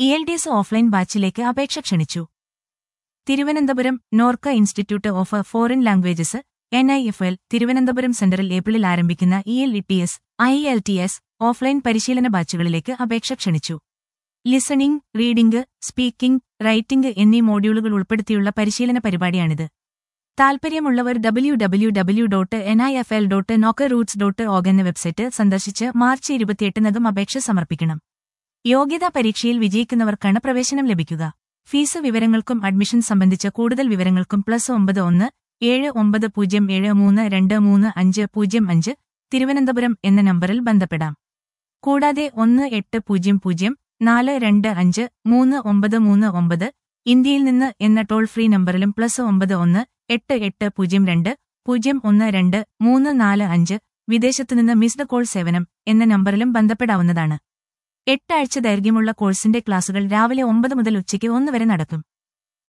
E L D S offline ബാച്ചിലേക്ക് അപേക്ഷ ക്ഷണിച്ചു Thiruvananthapuram Norka institute of foreign languages N I F L Thiruvananthapuram സെന്ററിൽ ഏപ്രിലിൽ ആരംഭിക്കുന്ന E L E T S I L T S offline പരിശീലന ബാച്ചുകളിലേക്ക് അപേക്ഷ ക്ഷണിച്ചു ലിസണിംഗ് റീഡിംഗ് സ്പീക്കിംഗ് റൈറ്റിംഗ് എന്നീ മോഡ്യൂളുകൾ ഉൾപ്പെടുത്തിയുള്ള പരിശീലന പരിപാടിയാണിത് താൽപര്യമുള്ളവർ W W W dot N I F L dot Norka roots dot org എന്ന വെബ്സൈറ്റ് സന്ദർശിച്ച് മാർച്ച് ഇരുപത്തിയെട്ടിനകം അപേക്ഷ സമർപ്പിക്കണം യോഗ്യതാ പരീക്ഷയിൽ വിജയിക്കുന്നവർക്കാണ് പ്രവേശനം ലഭിക്കുക ഫീസ് വിവരങ്ങൾക്കും അഡ്മിഷൻ സംബന്ധിച്ച കൂടുതൽ വിവരങ്ങൾക്കും പ്ലസ് ഒമ്പത് ഒന്ന് ഏഴ് ഒമ്പത് പൂജ്യം ഏഴ് മൂന്ന് രണ്ട് മൂന്ന് അഞ്ച് പൂജ്യം അഞ്ച് തിരുവനന്തപുരം എന്ന നമ്പറിൽ ബന്ധപ്പെടാം കൂടാതെ ഒന്ന് എട്ട് പൂജ്യം പൂജ്യം നാല് രണ്ട് അഞ്ച് മൂന്ന് ഒമ്പത് മൂന്ന് ഒമ്പത് ഇന്ത്യയിൽ നിന്ന് എന്ന ടോൾ ഫ്രീ നമ്പറിലും പ്ലസ് ഒമ്പത് ഒന്ന് എട്ട് എട്ട് പൂജ്യം രണ്ട് പൂജ്യം ഒന്ന് രണ്ട് മൂന്ന് നാല് അഞ്ച് വിദേശത്തുനിന്ന് മിസ്ഡ് കോൾ സേവനം എന്ന നമ്പറിലും ബന്ധപ്പെടാവുന്നതാണ് എട്ടാഴ്ച ദൈർഘ്യമുള്ള കോഴ്സിന്റെ ക്ലാസുകൾ രാവിലെ ഒമ്പത് മുതൽ ഉച്ചയ്ക്ക് ഒന്ന് വരെ നടക്കും